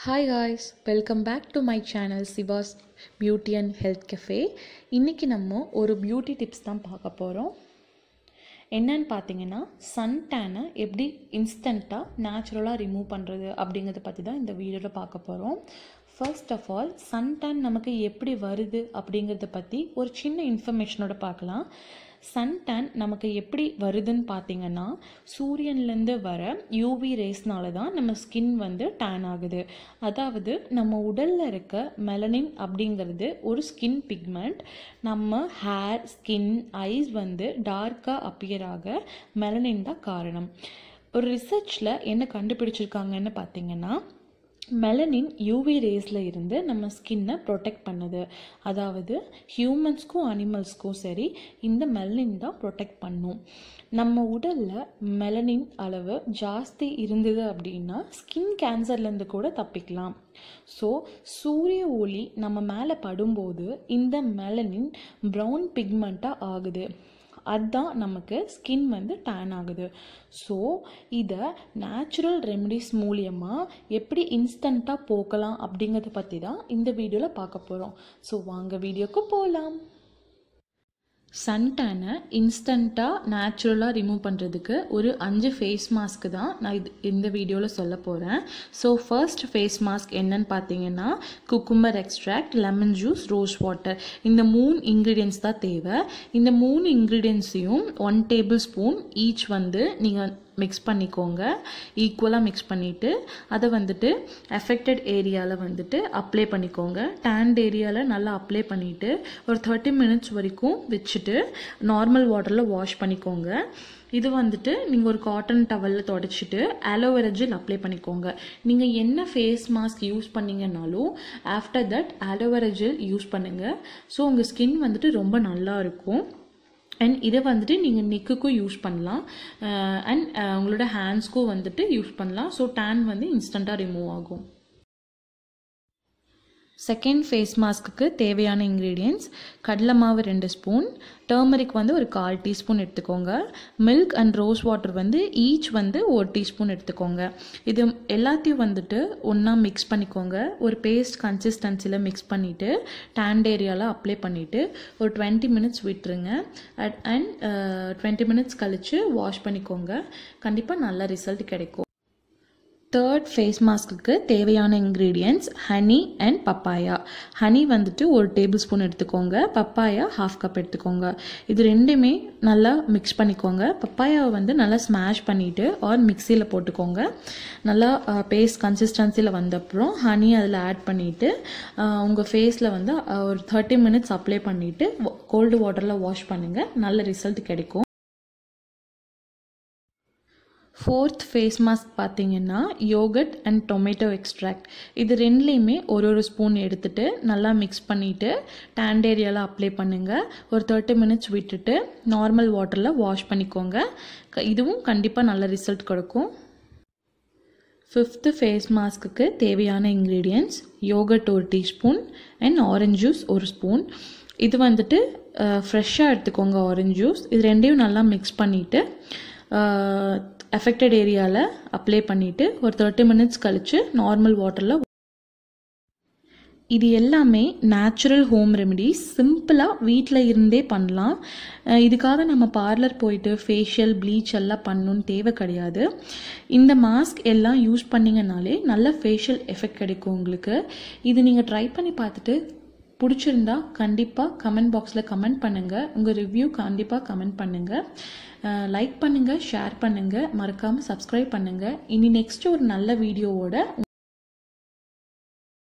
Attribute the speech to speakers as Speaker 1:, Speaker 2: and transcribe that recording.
Speaker 1: hi guys welcome back to my channel Siva's beauty and health cafe இன்றைக்கி நம்ம ஒரு beauty tips தான் பார்க்க போகிறோம் என்னன்னு பார்த்தீங்கன்னா சன் டேனை எப்படி இன்ஸ்டண்ட்டாக நேச்சுரலாக ரிமூவ் பண்ணுறது அப்படிங்கிறத பற்றி தான் இந்த வீடியோவில் பார்க்க போகிறோம் first of all sun tan நமக்கு எப்படி வருது அப்படிங்கிறத பற்றி ஒரு சின்ன இன்ஃபர்மேஷனோட பார்க்கலாம் சன் டேன் நமக்கு எப்படி வருதுன்னு பார்த்தீங்கன்னா சூரியன்லேருந்து வர யூவி ரேஸ்னால தான் நம்ம ஸ்கின் வந்து டேன் ஆகுது அதாவது நம்ம உடலில் இருக்க மெலனின் அப்படிங்கிறது ஒரு ஸ்கின் பிக்மெண்ட் நம்ம ஹேர் ஸ்கின் ஐஸ் வந்து டார்க்காக அப்பியர் ஆக மெலனின் தான் காரணம் ஒரு ரிசர்ச்சில் என்ன கண்டுபிடிச்சிருக்காங்கன்னு பார்த்தீங்கன்னா மெலனின் யூவி ரேஸில் இருந்து நம்ம ஸ்கின்னை ப்ரொடெக்ட் பண்ணுது அதாவது ஹியூமன்ஸ்க்கும் அனிமல்ஸ்க்கும் சரி இந்த மெலனின் தான் ப்ரொடெக்ட் பண்ணும் நம்ம உடலில் மெலனின் அளவு ஜாஸ்தி இருந்தது அப்படின்னா ஸ்கின் கேன்சர்லேருந்து கூட தப்பிக்கலாம் ஸோ சூரிய ஒளி நம்ம மேலே படும்போது இந்த மெலனின் ப்ரௌன் பிக்மெண்ட்டாக ஆகுது அதுதான் நமக்கு ஸ்கின் வந்து டேன் ஆகுது ஸோ இதை நேச்சுரல் ரெமெடிஸ் மூலியமாக எப்படி இன்ஸ்டண்ட்டாக போக்கலாம் அப்படிங்கிறத பற்றி தான் இந்த வீடியோவில் பார்க்க போகிறோம் ஸோ வாங்க வீடியோக்கு போகலாம் சன் டேனை இன்ஸ்டண்ட்டாக நேச்சுரலாக ரிமூவ் பண்ணுறதுக்கு ஒரு அஞ்சு ஃபேஸ் மாஸ்க்கு தான் நான் இது இந்த வீடியோவில் சொல்ல போகிறேன் ஸோ ஃபர்ஸ்ட் ஃபேஸ் மாஸ்க் என்னன்னு பார்த்தீங்கன்னா cucumber extract lemon juice rose water இந்த மூணு இன்க்ரீடியன்ஸ் தான் தேவை இந்த மூணு இன்க்ரீடியன்ஸையும் ஒன் டேபிள் ஸ்பூன் ஈச் வந்து நீங்கள் மிக்ஸ் பண்ணிக்கோங்க ஈக்குவலாக மிக்ஸ் பண்ணிவிட்டு அதை வந்துட்டு எஃபெக்டட் ஏரியாவில் வந்துட்டு அப்ளை பண்ணிக்கோங்க டேண்ட் ஏரியாவில் நல்லா அப்ளை பண்ணிவிட்டு ஒரு தேர்ட்டி மினிட்ஸ் வரைக்கும் வச்சுட்டு நார்மல் வாட்டரில் வாஷ் பண்ணிக்கோங்க இது வந்துட்டு நீங்கள் ஒரு காட்டன் டவலில் தொடச்சிட்டு ஆலோவேரா ஜெல் அப்ளை பண்ணிக்கோங்க நீங்கள் என்ன ஃபேஸ் மாஸ்க் யூஸ் பண்ணீங்கன்னாலும் after that aloe vera gel use பண்ணுங்கள் ஸோ உங்கள் ஸ்கின் வந்துட்டு ரொம்ப நல்லா இருக்கும் அண்ட் இதை வந்துட்டு நீங்கள் நெக்குக்கும் யூஸ் பண்ணலாம் அண்ட் உங்களோட ஹேண்ட்ஸ்க்கும் வந்துட்டு யூஸ் பண்ணலாம் ஸோ டேன் வந்து இன்ஸ்டண்ட்டாக ரிமூவ் ஆகும் செகண்ட் ஃபேஸ் மாஸ்க்குக்கு தேவையான இன்க்ரீடியன்ட்ஸ் கடலை மாவு ரெண்டு ஸ்பூன் டர்மரிக் வந்து ஒரு கால் டீஸ்பூன் எடுத்துக்கோங்க மில்க் அண்ட் ரோஸ் வாட்டர் வந்து ஈச் வந்து ஒரு டீஸ்பூன் எடுத்துக்கோங்க இது எல்லாத்தையும் வந்துட்டு ஒன்றா மிக்ஸ் பண்ணிக்கோங்க ஒரு பேஸ்ட் கன்சிஸ்டன்சியில் மிக்ஸ் பண்ணிவிட்டு டேண்ட் ஏரியாவில் அப்ளை பண்ணிவிட்டு ஒரு டுவெண்ட்டி மினிட்ஸ் விட்டுருங்க அட் அண்ட் டுவெண்ட்டி மினிட்ஸ் கழித்து வாஷ் பண்ணிக்கோங்க கண்டிப்பாக நல்ல ரிசல்ட் கிடைக்கும் தேர்ட் ஃபேஸ் மாஸ்க்கு தேவையான ingredients honey and papaya honey வந்துட்டு ஒரு டேபிள் ஸ்பூன் எடுத்துக்கோங்க பப்பாயா ஹாஃப் கப் எடுத்துக்கோங்க இது ரெண்டுமே நல்லா மிக்ஸ் பண்ணிக்கோங்க பப்பாயாவை வந்து நல்லா ஸ்மாஷ் பண்ணிவிட்டு ஆர் மிக்சியில் போட்டுக்கோங்க நல்லா பேஸ்ட் கன்சிஸ்டன்சியில் வந்தப்புறம் ஹனி அதில் ஆட் பண்ணிவிட்டு உங்கள் ஃபேஸில் வந்து ஒரு தேர்ட்டி மினிட்ஸ் அப்ளை பண்ணிவிட்டு கோல்டு வாட்டரில் வாஷ் பண்ணுங்கள் நல்ல ரிசல்ட் கிடைக்கும் ஃபோர்த் ஃபேஸ் மாஸ்க் பார்த்தீங்கன்னா யோகட் அண்ட் டொமேட்டோ எக்ஸ்ட்ராக்ட் இது ரெண்டுலேயுமே ஒரு ஒரு ஸ்பூன் எடுத்துட்டு நல்லா மிக்ஸ் பண்ணிவிட்டு டேண்ட் ஏரியாவில் அப்ளை பண்ணுங்கள் ஒரு தேர்ட்டி மினிட்ஸ் விட்டுட்டு நார்மல் வாட்டரில் வாஷ் பண்ணிக்கோங்க இதுவும் கண்டிப்பாக நல்ல ரிசல்ட் கொடுக்கும் ஃபிஃப்த்து ஃபேஸ் மாஸ்க்குக்கு தேவையான இன்க்ரீடியன்ட்ஸ் யோகட் ஒரு டீஸ்பூன் அண்ட் ஆரஞ்ச் ஜூஸ் ஒரு ஸ்பூன் இது வந்துட்டு ஃப்ரெஷ்ஷாக எடுத்துக்கோங்க ஆரஞ்ச் ஜூஸ் இது ரெண்டையும் நல்லா மிக்ஸ் பண்ணிவிட்டு எஃபெக்டட் ஏரியாவில் அப்ளை பண்ணிவிட்டு ஒரு தேர்ட்டி மினிட்ஸ் கழித்து நார்மல் வாட்டரில் இது எல்லாமே நேச்சுரல் ஹோம் ரெமெடிஸ் சிம்பிளாக வீட்டில் இருந்தே பண்ணலாம் இதுக்காக நம்ம பார்லர் போயிட்டு ஃபேஷியல் ப்ளீச் எல்லாம் பண்ணணுன்னு தேவை கிடையாது இந்த மாஸ்க் எல்லாம் யூஸ் பண்ணிங்கனாலே நல்ல ஃபேஷியல் எஃபெக்ட் கிடைக்கும் உங்களுக்கு இது நீங்கள் ட்ரை பண்ணி பார்த்துட்டு பிடிச்சிருந்தா கண்டிப்பாக கமெண்ட் பாக்ஸில் கமெண்ட் பண்ணுங்கள் உங்கள் ரிவ்யூ கண்டிப்பாக கமெண்ட் பண்ணுங்கள் லைக் பண்ணுங்கள் ஷேர் பண்ணுங்கள் மறக்காமல் சப்ஸ்கிரைப் பண்ணுங்கள் இனி நெக்ஸ்ட் ஒரு நல்ல வீடியோவோட